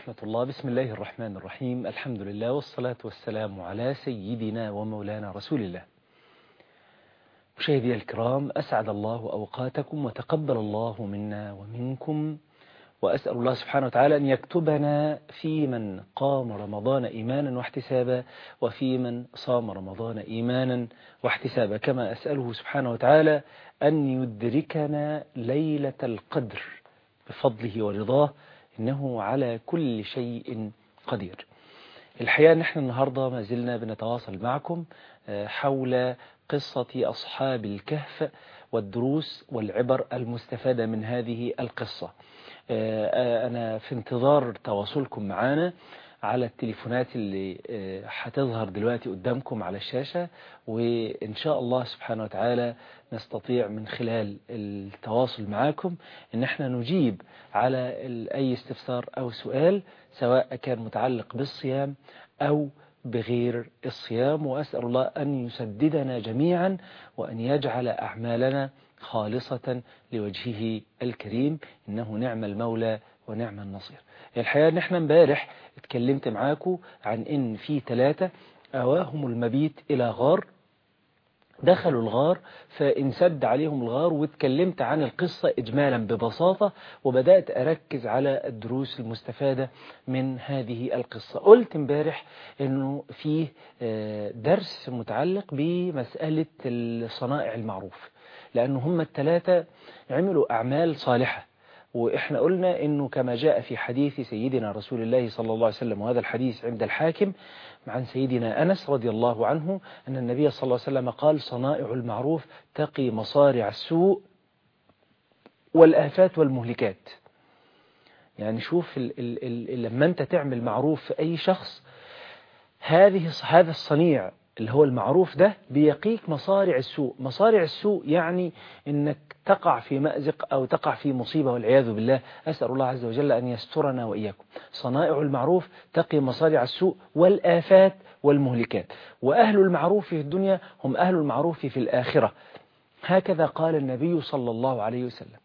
ورحمة الله بسم الله الرحمن الرحيم الحمد لله والصلاة والسلام على سيدنا ومولانا رسول الله مشاهدي الكرام أسعد الله أوقاتكم وتقبل الله منا ومنكم وأسأل الله سبحانه وتعالى أن يكتبنا في من قام رمضان إيمانا واحتسابا وفي من صام رمضان إيمانا واحتسابا كما أسأله سبحانه وتعالى أن يدركنا ليلة القدر بفضله ورضاه إنه على كل شيء قدير الحقيقة نحن النهاردة ما زلنا بنتواصل معكم حول قصة أصحاب الكهف والدروس والعبر المستفادة من هذه القصة أنا في انتظار تواصلكم معنا على التليفونات اللي هتظهر دلوقتي قدامكم على الشاشة وإن شاء الله سبحانه وتعالى نستطيع من خلال التواصل معاكم إن احنا نجيب على أي استفسار أو سؤال سواء كان متعلق بالصيام أو بغير الصيام وأسأل الله أن يسددنا جميعا وأن يجعل أعمالنا خالصة لوجهه الكريم إنه نعم المولى ونعم النصير الحقيقة نحن امبارح اتكلمت معاكم عن ان في ثلاثة اواهم المبيت الى غار دخلوا الغار فانسد عليهم الغار واتكلمت عن القصة اجمالا ببساطة وبدأت اركز على الدروس المستفادة من هذه القصة قلت امبارح انه فيه درس متعلق بمسألة الصنائع المعروف لانه هم الثلاثة عملوا اعمال صالحة وإحنا قلنا إنه كما جاء في حديث سيدنا رسول الله صلى الله عليه وسلم وهذا الحديث عند الحاكم عن سيدنا أنس رضي الله عنه أن النبي صلى الله عليه وسلم قال صنائع المعروف تقي مصارع السوء والآفات والمهلكات يعني شوف ال ال ال لما أنت تعمل معروف في أي شخص هذه هذا الصنيع اللي هو المعروف ده بيقيك مصارع السوء مصارع السوء يعني انك تقع في مأزق او تقع في مصيبة والعياذ بالله اسأل الله عز وجل ان يسترنا واياكم صنائع المعروف تقي مصارع السوء والآفات والمهلكات واهل المعروف في الدنيا هم اهل المعروف في الآخرة هكذا قال النبي صلى الله عليه وسلم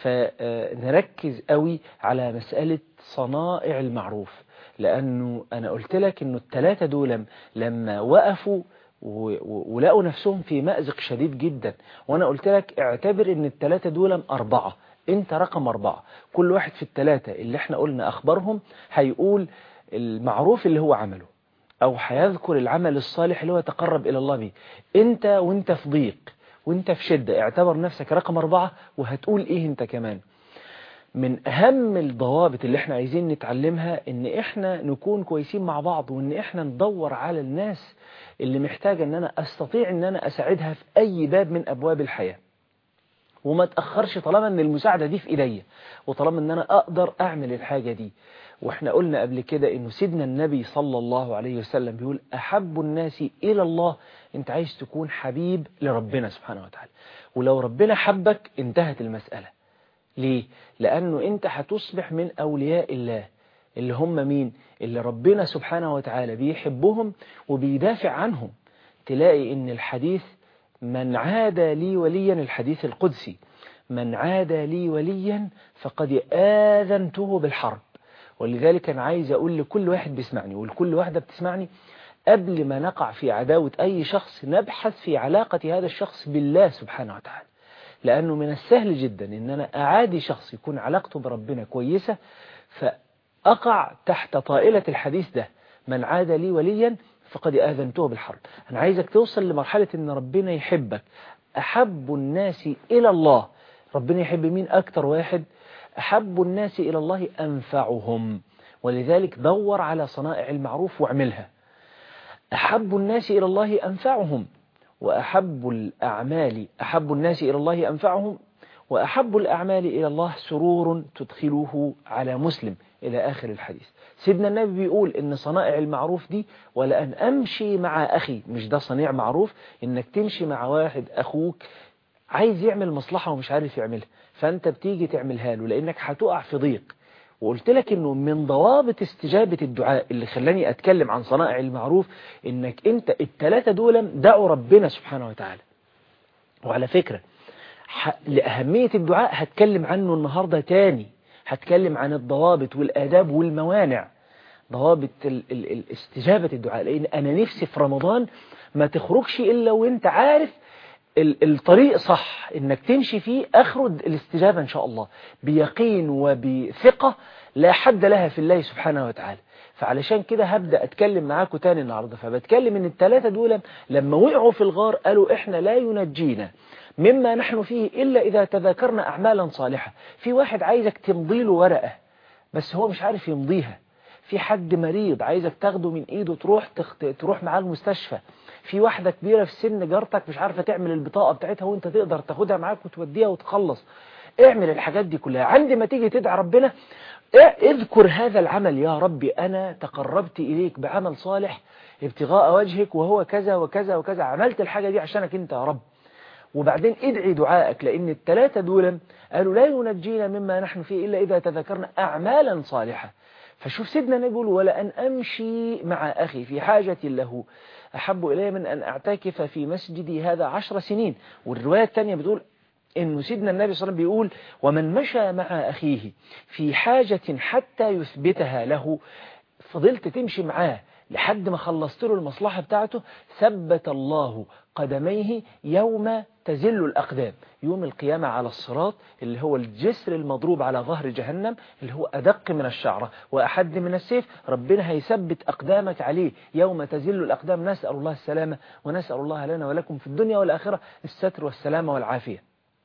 فنركز قوي على مسألة صنائع المعروف لأنه أنا قلت لك أنه الثلاثة دول لما وقفوا ولقوا نفسهم في مأزق شديد جدا وأنا قلت لك اعتبر أن الثلاثة دول أربعة أنت رقم أربعة كل واحد في الثلاثة اللي احنا قلنا أخبارهم هيقول المعروف اللي هو عمله أو هيذكر العمل الصالح اللي هو يتقرب إلى الله به أنت وأنت في ضيق وأنت في شدة اعتبر نفسك رقم أربعة وهتقول إيه أنت كمان من أهم الضوابط اللي احنا عايزين نتعلمها ان احنا نكون كويسين مع بعض وان احنا ندور على الناس اللي محتاجة ان انا استطيع ان انا اساعدها في اي باب من ابواب الحياة وما تأخرش طالما ان المساعدة دي في ايديا وطالما ان انا اقدر اعمل الحاجة دي واحنا قلنا قبل كده انه سيدنا النبي صلى الله عليه وسلم بيقول احب الناس الى الله انت عايز تكون حبيب لربنا سبحانه وتعالى ولو ربنا حبك انتهت المسألة ليه؟ لأنه أنت هتصبح من أولياء الله اللي هم مين؟ اللي ربنا سبحانه وتعالى بيحبهم وبيدافع عنهم تلاقي إن الحديث من عاد لي وليا الحديث القدسي من عاد لي وليا فقد آذنته بالحرب ولذلك أنا عايز أقول لكل واحد بيسمعني ولكل واحدة بتسمعني قبل ما نقع في عداوة أي شخص نبحث في علاقة هذا الشخص بالله سبحانه وتعالى لأنه من السهل جدا إن أنا أعادي شخص يكون علاقته بربنا كويسة فأقع تحت طائلة الحديث ده من عاد لي وليا فقد آذنته بالحرب أنا عايزك توصل لمرحلة إن ربنا يحبك أحب الناس إلى الله ربنا يحب مين أكتر واحد أحب الناس إلى الله أنفعهم ولذلك دور على صنائع المعروف واعملها أحب الناس إلى الله أنفعهم وأحب الأعمال أحب الناس إلى الله أنفعهم وأحب الأعمال إلى الله سرور تدخله على مسلم إلى آخر الحديث سيدنا النبي بيقول إن صنائع المعروف دي ولأن أمشي مع أخي مش ده صنيع معروف إنك تمشي مع واحد أخوك عايز يعمل مصلحة ومش عارف يعملها فأنت بتيجي تعملها له لأنك هتقع في ضيق وقلت لك انه من ضوابط استجابة الدعاء اللي خلاني اتكلم عن صنائع المعروف انك انت التلاتة دول دعوا ربنا سبحانه وتعالى وعلى فكرة لأهمية الدعاء هتكلم عنه النهاردة تاني هتكلم عن الضوابط والآداب والموانع ضوابط ال ال ال استجابة الدعاء لأن أنا نفسي في رمضان ما تخرجش إلا وانت عارف الطريق صح انك تمشي فيه اخره الاستجابة ان شاء الله بيقين وبثقة لا حد لها في الله سبحانه وتعالى فعلشان كده هبدأ أتكلم معاكم تاني النهاردة فبتكلم إن الثلاثة دول لما وقعوا في الغار قالوا إحنا لا ينجينا مما نحن فيه إلا إذا تذاكرنا أعمالا صالحة في واحد عايزك تمضي له ورقة بس هو مش عارف يمضيها في حد مريض عايزك تاخده من ايده تروح تخت... تروح معاه المستشفى في واحدة كبيرة في سن جارتك مش عارفة تعمل البطاقة بتاعتها وانت تقدر تاخدها معاك وتوديها وتخلص اعمل الحاجات دي كلها عندما تيجي تدعي ربنا اذكر هذا العمل يا ربي أنا تقربت إليك بعمل صالح ابتغاء وجهك وهو كذا وكذا وكذا عملت الحاجة دي عشانك انت يا رب وبعدين ادعي دعائك لأن الثلاثة دول قالوا لا ينجينا مما نحن فيه إلا إذا تذكرنا أعمالا صالحة فشوف سيدنا النبي يقول ولا أن أمشي مع أخي في حاجة له أحب إلي من أن أعتكف في مسجدي هذا عشر سنين والرواية الثانية بتقول إن سيدنا النبي صلى الله عليه وسلم بيقول ومن مشى مع أخيه في حاجة حتى يثبتها له فضلت تمشي معاه لحد ما خلصت له المصلحة بتاعته ثبت الله قدميه يوم تزل الأقدام يوم القيامة على الصراط اللي هو الجسر المضروب على ظهر جهنم اللي هو أدق من الشعرة وأحد من السيف ربنا هيثبت أقدامك عليه يوم تزل الأقدام نسأل الله السلامة ونسأل الله لنا ولكم في الدنيا والآخرة الستر والسلامة والعافية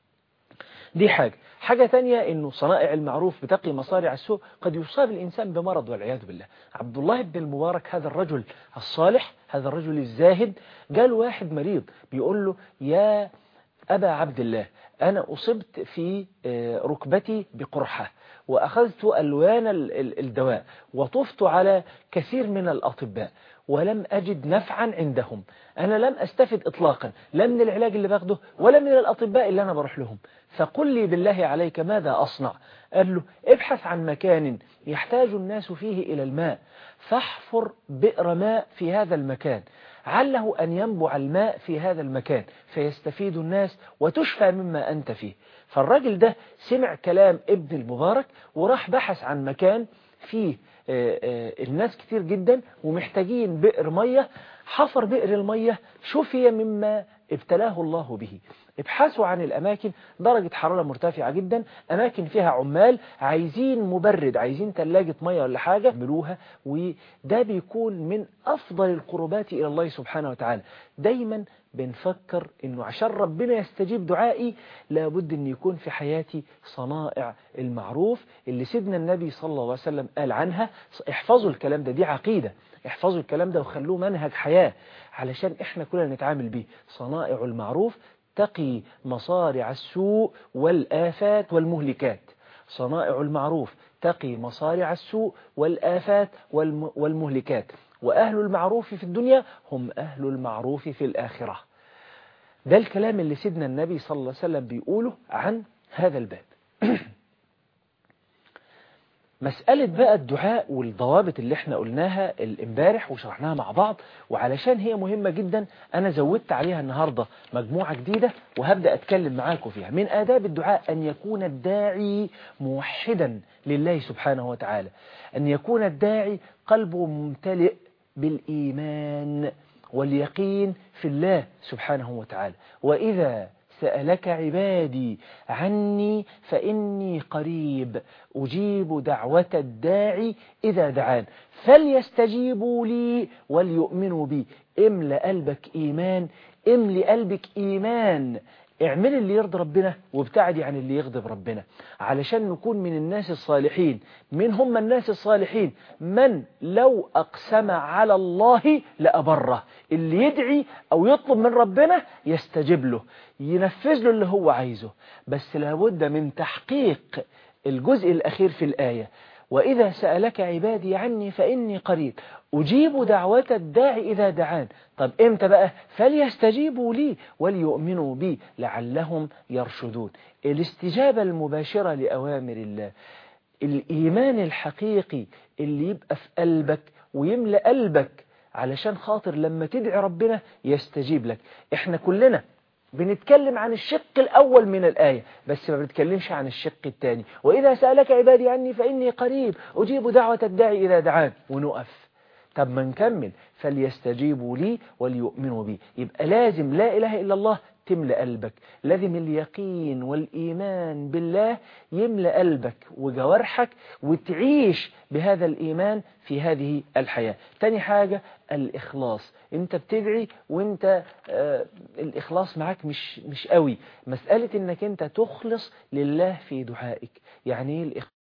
دي حاجة حاجة تانية انه صنائع المعروف بتقي مصارع السوء قد يصاب الانسان بمرض والعياذ بالله عبد الله بن المبارك هذا الرجل الصالح هذا الرجل الزاهد قال واحد مريض بيقول له يا أبا عبد الله أنا أصبت في ركبتي بقرحة وأخذت ألوان الدواء وطفت على كثير من الأطباء ولم أجد نفعا عندهم أنا لم أستفد إطلاقا لا من العلاج اللي باخده ولا من الأطباء اللي أنا بروح لهم فقل لي بالله عليك ماذا أصنع قال له ابحث عن مكان يحتاج الناس فيه إلى الماء فاحفر بئر ماء في هذا المكان عله أن ينبع الماء في هذا المكان فيستفيد الناس وتشفى مما أنت فيه فالراجل ده سمع كلام ابن المبارك وراح بحث عن مكان فيه الناس كتير جدا ومحتاجين بئر مية حفر بئر المية شفي مما ابتلاه الله به ابحثوا عن الأماكن درجة حرارة مرتفعة جدا أماكن فيها عمال عايزين مبرد عايزين ثلاجة مية ولا حاجة يعملوها وده بيكون من أفضل القربات إلى الله سبحانه وتعالى دايما بنفكر انه عشان ربنا يستجيب دعائي لابد ان يكون في حياتي صنائع المعروف اللي سيدنا النبي صلى الله عليه وسلم قال عنها احفظوا الكلام ده دي عقيدة احفظوا الكلام ده وخلوه منهج حياة علشان احنا كلنا نتعامل بيه صنائع المعروف تقي مصارع السوء والآفات والمهلكات صنائع المعروف تقي مصارع السوء والآفات والمهلكات وأهل المعروف في الدنيا هم أهل المعروف في الآخرة ده الكلام اللي سيدنا النبي صلى الله عليه وسلم بيقوله عن هذا الباب مسألة بقى الدعاء والضوابط اللي احنا قلناها الامبارح وشرحناها مع بعض وعلشان هي مهمة جدا انا زودت عليها النهاردة مجموعة جديدة وهبدأ اتكلم معاكم فيها من آداب الدعاء ان يكون الداعي موحدا لله سبحانه وتعالى ان يكون الداعي قلبه ممتلئ بالإيمان واليقين في الله سبحانه وتعالى وإذا سألك عبادي عني فإني قريب أجيب دعوة الداعي إذا دعان فليستجيبوا لي وليؤمنوا بي املأ قلبك إيمان املي قلبك إيمان اعمل اللي يرضي ربنا وابتعدي عن اللي يغضب ربنا علشان نكون من الناس الصالحين من هم الناس الصالحين من لو أقسم على الله لأبره اللي يدعي أو يطلب من ربنا يستجيب له ينفذ له اللي هو عايزه بس لابد من تحقيق الجزء الأخير في الآية وإذا سألك عبادي عني فإني قريب أجيب دعوة الداعي إذا دعان طب إمتى بقى فليستجيبوا لي وليؤمنوا بي لعلهم يرشدون الاستجابة المباشرة لأوامر الله الإيمان الحقيقي اللي يبقى في قلبك ويملأ قلبك علشان خاطر لما تدعي ربنا يستجيب لك احنا كلنا بنتكلم عن الشق الأول من الآية بس ما بنتكلمش عن الشق الثاني وإذا سألك عبادي عني فإني قريب أجيب دعوة الداعي إذا دعان ونقف طب ما نكمل فليستجيبوا لي وليؤمنوا بي يبقى لازم لا إله إلا الله تملأ قلبك لازم اليقين والإيمان بالله يملأ قلبك وجوارحك وتعيش بهذا الإيمان في هذه الحياة تاني حاجة الإخلاص انت بتدعي وانت آه الإخلاص معاك مش, مش قوي مسألة انك انت تخلص لله في دعائك يعني ايه الإخلاص